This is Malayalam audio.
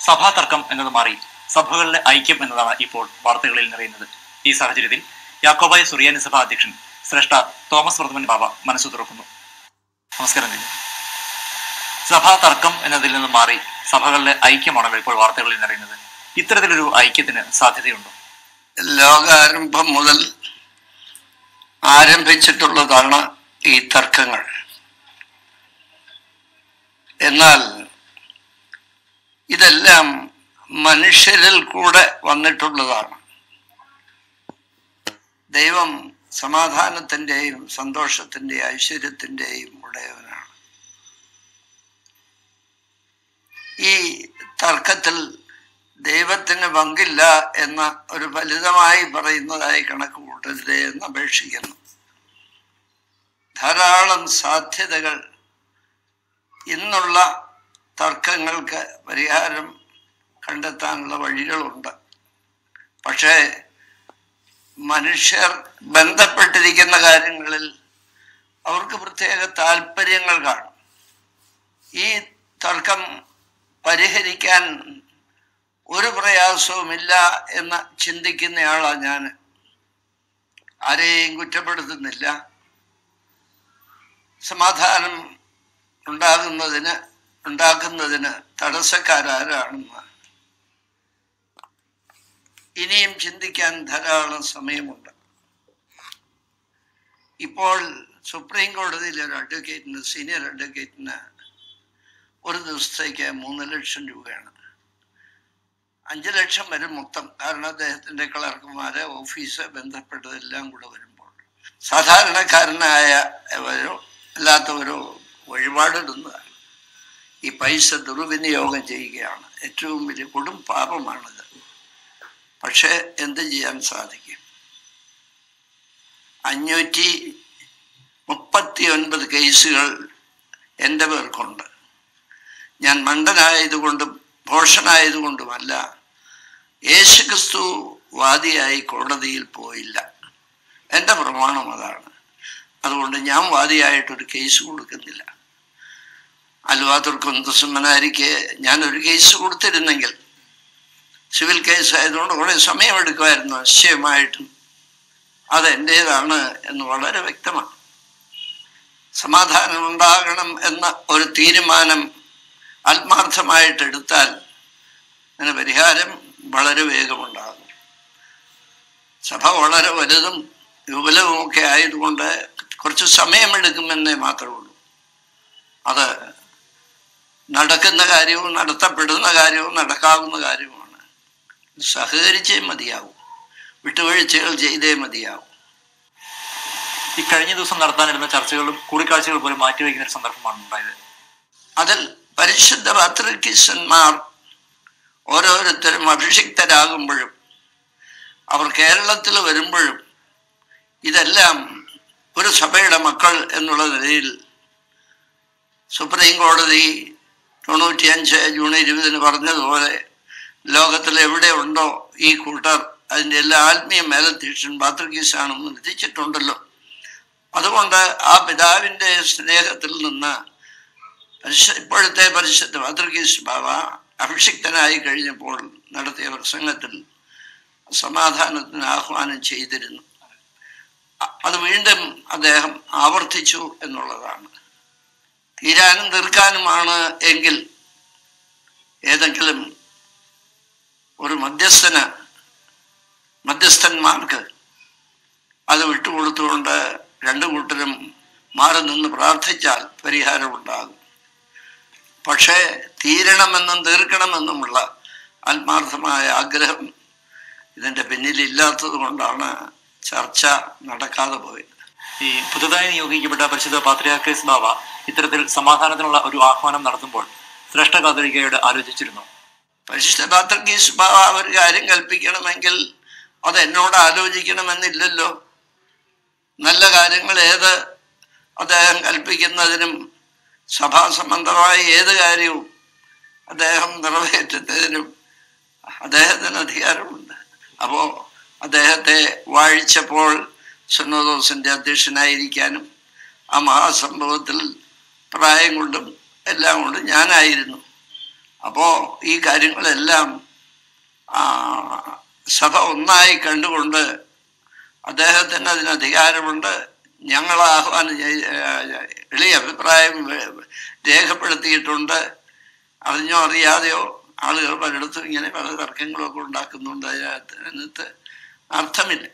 സഭാ തർക്കം എന്നത് മാറി സഭകളിലെ ഐക്യം എന്നതാണ് ഇപ്പോൾ വാർത്തകളിൽ നിറയുന്നത് ഈ സാഹചര്യത്തിൽ യാക്കോബായ സുറിയാനി സഭ അധ്യക്ഷൻ ശ്രേഷ്ഠ തോമസ് വർദ്ധമൻ ബാബ മനസ്സു തുറക്കുന്നു നമസ്കാരം കഴിഞ്ഞു സഭാ തർക്കം എന്നതിൽ നിന്ന് മാറി സഭകളിലെ ഐക്യമാണല്ലോ ഇപ്പോൾ വാർത്തകളിൽ നിറയുന്നത് ഇത്തരത്തിലൊരു ഐക്യത്തിന് സാധ്യതയുണ്ടോ ലോകാരംഭം മുതൽ ആരംഭിച്ചിട്ടുള്ളതാണ് ഈ തർക്കങ്ങൾ എന്നാൽ ഇതെല്ലാം മനുഷ്യരിൽ കൂടെ വന്നിട്ടുള്ളതാണ് ദൈവം സമാധാനത്തിൻ്റെയും സന്തോഷത്തിൻ്റെയും ഐശ്വര്യത്തിൻ്റെയും ഉടയവനാണ് ഈ തർക്കത്തിൽ ദൈവത്തിന് പങ്കില്ല എന്ന ഒരു ഫലിതമായി പറയുന്നതായി കണക്ക് കൂട്ടരുതേ എന്ന് അപേക്ഷിക്കുന്നു ധാരാളം സാധ്യതകൾ ഇന്നുള്ള തർക്കങ്ങൾക്ക് പരിഹാരം കണ്ടെത്താനുള്ള വഴികളുണ്ട് പക്ഷേ മനുഷ്യർ ബന്ധപ്പെട്ടിരിക്കുന്ന കാര്യങ്ങളിൽ അവർക്ക് പ്രത്യേക താല്പര്യങ്ങൾ കാണും ഈ തർക്കം പരിഹരിക്കാൻ ഒരു പ്രയാസവുമില്ല എന്ന് ചിന്തിക്കുന്നയാളാണ് ഞാൻ ആരെയും കുറ്റപ്പെടുത്തുന്നില്ല സമാധാനം ഉണ്ടാകുന്നതിന് ഉണ്ടാക്കുന്നതിന് തടസ്സക്കാരാരാണെന്ന് ഇനിയും ചിന്തിക്കാൻ ധാരാളം സമയമുണ്ട് ഇപ്പോൾ സുപ്രീം കോടതിയിലെ ഒരു അഡ്വക്കേറ്റിന് സീനിയർ അഡ്വക്കേറ്റിന് ഒരു ദിവസത്തേക്ക് മൂന്ന് ലക്ഷം രൂപയാണ് അഞ്ച് ലക്ഷം വരും മൊത്തം കാരണം അദ്ദേഹത്തിന്റെ ക്ലർക്കുമാരെ ഓഫീസ് ബന്ധപ്പെട്ടതെല്ലാം കൂടെ വരുമ്പോൾ സാധാരണക്കാരനായവരോ അല്ലാത്തവരോ വഴിപാടിടുന്നതാണ് ഈ പൈസ ദുർവിനിയോഗം ചെയ്യുകയാണ് ഏറ്റവും വലിയ കൊടും പാപമാണിത് പക്ഷെ എന്ത് ചെയ്യാൻ സാധിക്കും അഞ്ഞൂറ്റി മുപ്പത്തി ഒൻപത് കേസുകൾ എൻ്റെ പേർക്കുണ്ട് ഞാൻ മണ്ടനായതുകൊണ്ടും ഭോഷനായതുകൊണ്ടുമല്ല യേശുക്രിസ്തു വാദിയായി കോടതിയിൽ പോയില്ല എൻ്റെ പ്രമാണം അതാണ് അതുകൊണ്ട് ഞാൻ വാദിയായിട്ടൊരു കേസ് കൊടുക്കുന്നില്ല അലുവാതുർക്കുന്തസുമ്മനാരിക്ക് ഞാൻ ഒരു കേസ് കൊടുത്തിരുന്നെങ്കിൽ സിവിൽ കേസ് ആയതുകൊണ്ട് കുറേ സമയമെടുക്കുമായിരുന്നു നിശ്ചയമായിട്ടും അത് എൻ്റേതാണ് എന്ന് വളരെ വ്യക്തമാണ് സമാധാനം ഉണ്ടാകണം എന്ന ഒരു തീരുമാനം ആത്മാർത്ഥമായിട്ട് എടുത്താൽ അതിന് പരിഹാരം വളരെ വേഗമുണ്ടാകും സഭ വളരെ വലുതും വിപുലവും ഒക്കെ ആയതുകൊണ്ട് കുറച്ച് സമയമെടുക്കുമെന്നേ മാത്രമേ ഉള്ളൂ അത് നടക്കുന്ന കാര്യവും നടത്തപ്പെടുന്ന കാര്യവും നടക്കാവുന്ന കാര്യവുമാണ് സഹകരിച്ചേ മതിയാവും വിട്ടുവീഴ്ചകൾ ചെയ്തേ മതിയാവും ഈ കഴിഞ്ഞ ദിവസം നടത്താനിരുന്ന ചർച്ചകളും കൂടിക്കാഴ്ചകളും പോലും മാറ്റിവെക്കുന്ന ഒരു സന്ദർഭമാണ് ഉണ്ടായത് അതിൽ പരിശുദ്ധ പത്രികീസന്മാർ ഓരോരുത്തരും അഭിഷിക്തരാകുമ്പോഴും അവർ കേരളത്തിൽ വരുമ്പോഴും ഇതെല്ലാം ഒരു സഭയുടെ മക്കൾ എന്നുള്ള നിലയിൽ സുപ്രീം കോടതി തൊണ്ണൂറ്റിയഞ്ച് ജൂൺ ഇരുപതിന് പറഞ്ഞതുപോലെ ലോകത്തിൽ എവിടെ ഉണ്ടോ ഈ കൂട്ടർ അതിൻ്റെ എല്ലാ ആത്മീയ മേലധ്യക്ഷൻ പാത്രികീസാണെന്ന് വിധിച്ചിട്ടുണ്ടല്ലോ അതുകൊണ്ട് ആ പിതാവിൻ്റെ സ്നേഹത്തിൽ നിന്ന് പരിശ ഇപ്പോഴത്തെ പരിശുദ്ധ പാത്രികീസ് ബാബ അഭിഷിക്തനായി കഴിഞ്ഞപ്പോൾ നടത്തിയ പ്രസംഗത്തിൽ സമാധാനത്തിന് ആഹ്വാനം ചെയ്തിരുന്നു അ- അത് വീണ്ടും അദ്ദേഹം ആവർത്തിച്ചു എന്നുള്ളതാണ് തീരാനും തീർക്കാനുമാണ് എങ്കിൽ ഏതെങ്കിലും ഒരു മധ്യസ്ഥന് മധ്യസ്ഥന്മാർക്ക് അത് വിട്ടുകൊടുത്തുകൊണ്ട് രണ്ടു കൂട്ടരും മാറി നിന്ന് പ്രാർത്ഥിച്ചാൽ പരിഹാരമുണ്ടാകും പക്ഷേ തീരണമെന്നും തീർക്കണമെന്നുമുള്ള ആത്മാർത്ഥമായ ആഗ്രഹം ഇതിൻ്റെ പിന്നിലില്ലാത്തത് കൊണ്ടാണ് ചർച്ച നടക്കാതെ പോയത് ഈ പുതുതായി നിയോഗിക്കപ്പെട്ട പരിശുദ്ധ പാത്രിയാർക്കേസ് ബാബ ഇത്തരത്തിൽ സമാധാനത്തിനുള്ള ഒരു ആഹ്വാനം നടത്തുമ്പോൾ ശ്രേഷ്ഠ കാതോലിക്കയോട് ആലോചിച്ചിരുന്നു പരിശുദ്ധ പാത്രക്കീസ് ബാബ ഒരു കാര്യം കൽപ്പിക്കണമെങ്കിൽ അത് എന്നോട് ആലോചിക്കണമെന്നില്ലല്ലോ നല്ല കാര്യങ്ങൾ ഏത് അദ്ദേഹം കൽപ്പിക്കുന്നതിനും സഭാസംബന്ധമായ ഏത് കാര്യവും അദ്ദേഹം നിറവേറ്റുന്നതിനും അദ്ദേഹത്തിന് അധികാരമുണ്ട് അപ്പോൾ അദ്ദേഹത്തെ വാഴിച്ചപ്പോൾ സുന്നദോസിൻ്റെ അധ്യക്ഷനായിരിക്കാനും ആ മഹാസംഭവത്തിൽ പ്രായം കൊണ്ടും എല്ലാം കൊണ്ടും ഞാനായിരുന്നു അപ്പോ ഈ കാര്യങ്ങളെല്ലാം ആ, സഭ ഒന്നായി കണ്ടുകൊണ്ട് അദ്ദേഹത്തിന് അതിന് അധികാരമുണ്ട് ഞങ്ങൾ ആഹ്വാനം ചെയ്- ഏ, എളിയ അഭിപ്രായം വേ- രേഖപ്പെടുത്തിയിട്ടുണ്ട് അറിഞ്ഞോ അറിയാതെയോ ആളുകൾ പലയിടത്തും ഇങ്ങനെ പല തർക്കങ്ങളൊക്കെ ഉണ്ടാക്കുന്നുണ്ട് അതിനകത്ത് അതിനകത്ത് അർത്ഥമില്ല